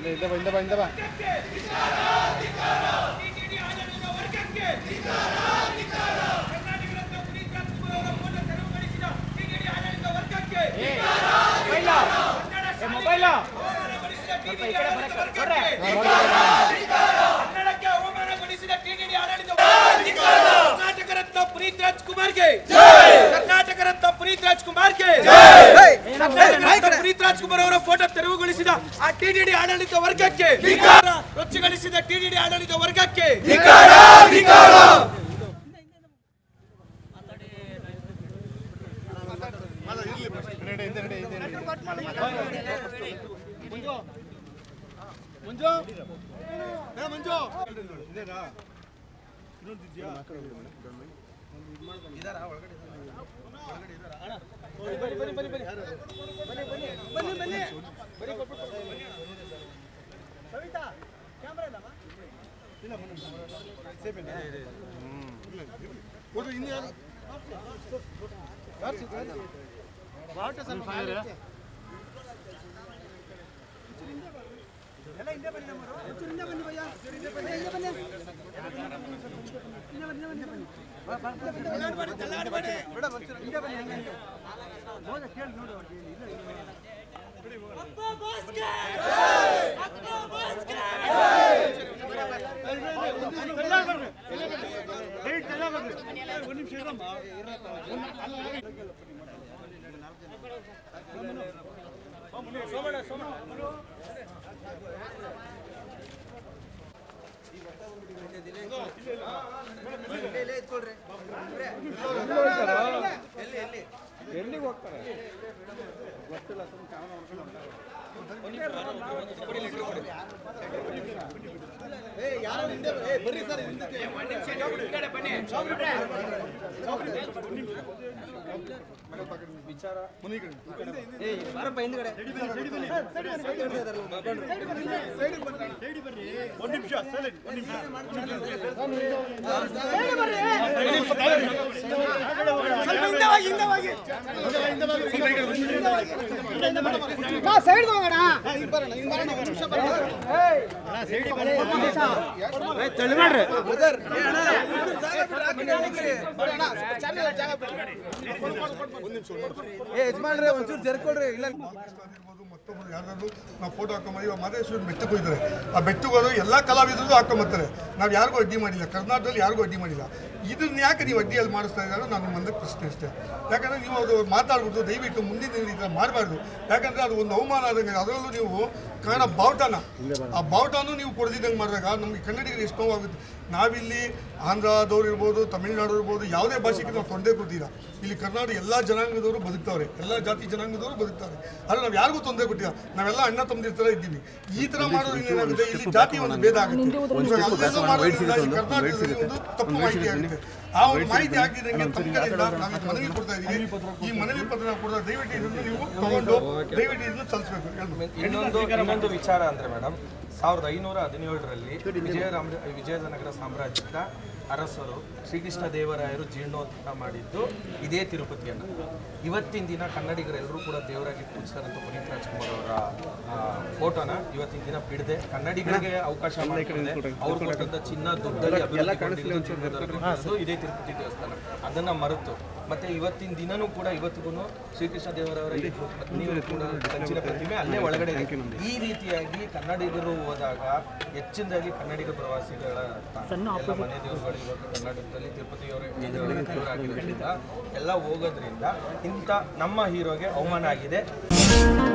ಇಂದ ಬಾ ಇಂದ ಬಾ ಇಂದ ಬಾ ಟಿಟಿಡಿ ಆಡಳಿತ ವರ್ಗಕ್ಕೆ ಕರ್ನಾಟಕದ ಪುನೀತ್ ರಾಜ್ಕುಮಾರ್ ಅವರ ಫೋಟೋ ತೆರವುಗೊಳಿಸಿದ ಟಿಟಿಡಿ ಆಡಳಿತ ವರ್ಗಕ್ಕೆ ಅವಮಾನಗೊಳಿಸಿದ ಟಿಟಿಡಿ ಆಡಳಿತ ವರ್ಗಕ್ಕೆ ಕನ್ನಡಕ್ಕೆ ಅವಮಾನಗೊಳಿಸಿದ ಟಿಟಿಡಿ ಆಡಳಿತ ಕರ್ನಾಟಕ ರತ್ನ ಪುನೀತ್ ರಾಜ್ಕುಮಾರ್ಗೆ ಕರ್ನಾಟಕ ರತ್ನ ಪುನೀತ್ ರಾಜ್ಕುಮಾರ್ಗೆ ಕರ್ನಾಟಕ ರತ್ನ ಪುನೀತ್ ರಾಜ್ಕುಮಾರ್ ಅವರ ಫೋಟೋ ತೆರವುಗೊಳಿಸಿದ ಆ ಟಿಟಿಡಿ ಆಡಳಿತ ವರ್ಗಕ್ಕೆ ರೊಚ್ಚಿಗಳಿಸಿದ ಟಿಟಿಡಿ ಆಡಳಿತ ವರ್ಗಕ್ಕೆ ಮಂಜು ಏ ಮಂಜು ಇದೇನಾ ಇನ್ನೊಂದಿದ್ಯಾ ಬನ್ನಿ ಬನ್ನಿ ಬನ್ನಿ ಬನ್ನಿ ಬನ್ನಿ ಬನ್ನಿ ಬನ್ನಿ ಬನ್ನಿ ಸವಿತಾ ಕ್ಯಾಮ್ರಾ ಇಲ್ಲಮ್ಮ ಇಲ್ಲ ಸೇಫ್ ಇಲ್ಲ ಹ್ಮ್ ಇನ್ನು ಯಾರು ಯಾರು ಸಿಗ್ತಾರೆ ಬಾವುಟ ಸ್ವಲ್ಪ ಮೇಲೆ ಐತೆ. ಎಲ್ಲ ಹಿಂದೆ ಬನ್ನಿ ನಮ್ಮವರು. ಒಂಚೂರು ಹಿಂದೆ ಬನ್ನಿ ಭಯ್ಯ. ಹಿಂದೆ ಬನ್ನಿ, ಹಿಂದೆ ಬನ್ನಿ. ಹಿಂದೆ ಬನ್ನಿ, ಹಿಂದೆ ಬನ್ನಿ. ಬಾ, ಬಾ, ಹಿಂದೆ ಬನ್ನಿ. ಮೇಡಮ್, ಒಂಚೂರು ಹಿಂದೆ ಬನ್ನಿ, ಹಂಗೆ, ಹಂಗೆ. ಹೋದ ಕೇಳಿ ನೋಡು ಅವ್ರಿಗೆ ಏನು ಇಲ್ಲ, ಇಲ್ಲ. ಒಂದು ನಿಮಿಷ ಇರಮ್ಮ ಎಲ್ಲಿಗೆ ಹೋಗ್ತಾರೆ ಗೊತ್ತಿಲ್ಲ ಸುಮ್ಮನೆ ಕ್ಯಾಮ್ರಾ ಮಾಡ್ಕೊಂಡು ಏ ಯಾರು ಹಿಂದೆ ಏ ಬರ್ರಿ ಸರ್ ಹಿಂದಕ್ಕೆ ವಿಚಾರ ಮನೆ ಕಡೆ ಏ ಬಾರಪ್ಪ ಹಿಂದ್ಗಡೆ ಒಂದು ನಿಮಿಷ ಸೈಲೆಂಟ್ ಒಂದು ನಿಮಿಷ ಯಜಮಾನ್ರೆ ಒಂಚೂರು ಜರ್ಕೊಳ್ರಿ ಇಲ್ಲ ಇರ್ಬೋದು, ಮತ್ತೊಬ್ರು ಯಾರಾದ್ರು ನಾವು ಫೋಟೋ ಹಾಕೊಂಬ ಇವಾಗ ಮಹದೇಶ್ವರ ಬೆಟ್ಟಕ್ಕೆ ಹೋಯ್ತಾರೆ ಆ ಬೆಟ್ಟಕ್ಕೆ ಹೋದ್ರೆ ಎಲ್ಲ ಕಲಾವಿದರು ಹಾಕೊಂಬರ್ತಾರೆ ನಾವು ಯಾರಿಗೂ ಅಡ್ಡಿ ಮಾಡಿಲ್ಲ ಕರ್ನಾಟಕದಲ್ಲಿ ಯಾರಿಗೂ ಅಡ್ಡಿ ಮಾಡಿಲ್ಲ ಇದನ್ನ ಯಾಕೆ ನೀವು ಅಡ್ಡಿಯಲ್ಲಿ ಮಾಡಿಸ್ತಾ ಇದ್ದಾರೆ ನಾನು ಮುಂದೆ ಪ್ರಶ್ನೆ ಅಷ್ಟೇ ಯಾಕಂದ್ರೆ ನೀವು ಅದು ಮಾತಾಡ್ಬಿಟ್ಟು ದಯವಿಟ್ಟು ಮುಂದಿನ ದಿನ ಈ ಥರ ಮಾಡಬಾರ್ದು ಯಾಕಂದ್ರೆ ಅದು ಒಂದು ಅವಮಾನ ಆದಂಗೆ ಅದರಲ್ಲೂ ನೀವು ಕನ್ನಡ ಬಾವುಟನ ಆ ಬಾವುಟನೂ ನೀವು ಕೊಡ್ದಿದ್ದಂಗೆ ಮಾಡಿದಾಗ ನಮಗೆ ಕನ್ನಡಿಗರಿಗೆ ಎಷ್ಟು ನೋವಾಗುತ್ತೆ ನಾವಿಲ್ಲಿ ಆಂಧ್ರದವ್ರು ಇರ್ಬೋದು ತಮಿಳ್ನಾಡು ಇರ್ಬೋದು ಯಾವುದೇ ಭಾಷೆಗೆ ನಾವು ತೊಂದರೆ ಕೊಟ್ಟಿಲ್ಲ ಇಲ್ಲಿ ಕರ್ನಾಟಕ ಎಲ್ಲ ಜನಾಂಗದವರು ಬದುಕ್ತಾವ್ರೆ ಎಲ್ಲ ಜಾತಿ ಜನಾಂಗದವರು ಬದುಕ್ತಾರೆ ಆದರೆ ನಾವು ಯಾರಿಗೂ ತೊಂದರೆ ಕೊಟ್ಟಿಲ್ಲ ನಾವೆಲ್ಲ ಅಣ್ಣ ತಮ್ಮದಿರ ಥರ ಇದ್ದೀವಿ ಈ ಥರ ಮಾಡೋದ್ರಿಂದ ಏನಾಗುತ್ತೆ ಇಲ್ಲಿ ಜಾತಿ ಒಂದು ಭೇದ ಆಗುತ್ತೆ ಇವಾಗ ಅಲ್ಲೆಲ್ಲ ಮಾಡೋದ್ರಿಂದ ಈ ಕರ್ನಾಟಕದಲ್ಲಿ ಒಂದು ತಪ್ಪು ಮಾಹಿತಿ ಆಗುತ್ತೆ ಆ ಒಂದು ಮಾಹಿತಿ ಆಗಿದ್ದಂಗೆ ತಮ್ಮ ಕಡೆಯಿಂದ ನಾವು ಇದು ಮನವಿ ಕೊಡ್ತಾ ಇದೀವಿ ಈ ಮನವಿ ಪತ್ರ ಕೊಡ್ತಾ ದಯವಿಟ್ಟು ಇದನ್ನು ನೀವು ತಗೊಂಡು ದಯವಿಟ್ಟು ಇದನ್ನು ಸಲ್ಲಿಸಬೇಕು ಹೇಳ್ಬೇಕು ಇನ್ನೊಂದು ಇನ್ನೊಂದು ವಿಚಾರ ಅಂದ್ರೆ ಮೇಡಮ್ ಸಾವಿರದ ಐನೂರ ಹದಿನೇಳರಲ್ಲಿ ವಿಜಯರಾಮ ವಿಜಯನಗರ ಸಾಮ್ರಾಜ್ಯದ ಅರಸರು ಶ್ರೀಕೃಷ್ಣ ದೇವರಾಯರು ಜೀರ್ಣೋದ್ಧಾರ ಮಾಡಿದ್ದು ಇದೇ ತಿರುಪತಿಯನ್ನು ಇವತ್ತಿನ ದಿನ ಕನ್ನಡಿಗರೆಲ್ಲರೂ ಕೂಡ ದೇವರಾಗಿ ಪೂಜಿಸ್ತಾರಂತ ಪುನೀತ್ ರಾಜ್ಕುಮಾರ್ ಅವರ ಆ, ಫೋಟೋನ ಇವತ್ತಿನ ದಿನ ಬಿಡದೆ ಕನ್ನಡಿಗರಿಗೆ ಅವಕಾಶ ಮಾಡಿಕೊಡದೆ ಅವ್ರು ಕೊಟ್ಟಂತ ಚಿನ್ನ ದುಡ್ಡಲ್ಲಿ ಅಭಿವೃದ್ಧಿಗೊಂಡಿದ್ದು ಚಿನ್ನದವರೆಗೂ ಇದೇ ತಿರುಪತಿ ದೇವಸ್ಥಾನ ಅದನ್ನ ಮರೆತು ಮತ್ತೆ ಇವತ್ತಿನ ದಿನನೂ ಕೂಡ ಇವತ್ತಿಗೂ ಶ್ರೀಕೃಷ್ಣ ದೇವರವರ ಈ ಪತ್ನಿಯು ಕೂಡ ಕಂಚಿನ ಪ್ರತಿಮೆ ಅಲ್ಲೇ ಒಳಗಡೆ ಇದೆ. ಈ ರೀತಿಯಾಗಿ ಕನ್ನಡಿಗರು ಹೋದಾಗ ಹೆಚ್ಚಿನದಾಗಿ ಕನ್ನಡಿಗ ಪ್ರವಾಸಿಗಳ ಎಲ್ಲ ಮನೆ ದೇವರುಗಳು ಇವತ್ತು ಕರ್ನಾಟಕದಲ್ಲಿ ತಿರುಪತಿಯವರ ದೇವರಾಗಿರೋದ್ರಿಂದ ಎಲ್ಲ ಹೋಗೋದ್ರಿಂದ ಇಂಥ ನಮ್ಮ ಹೀರೋಗೆ ಅವಮಾನ ಆಗಿದೆ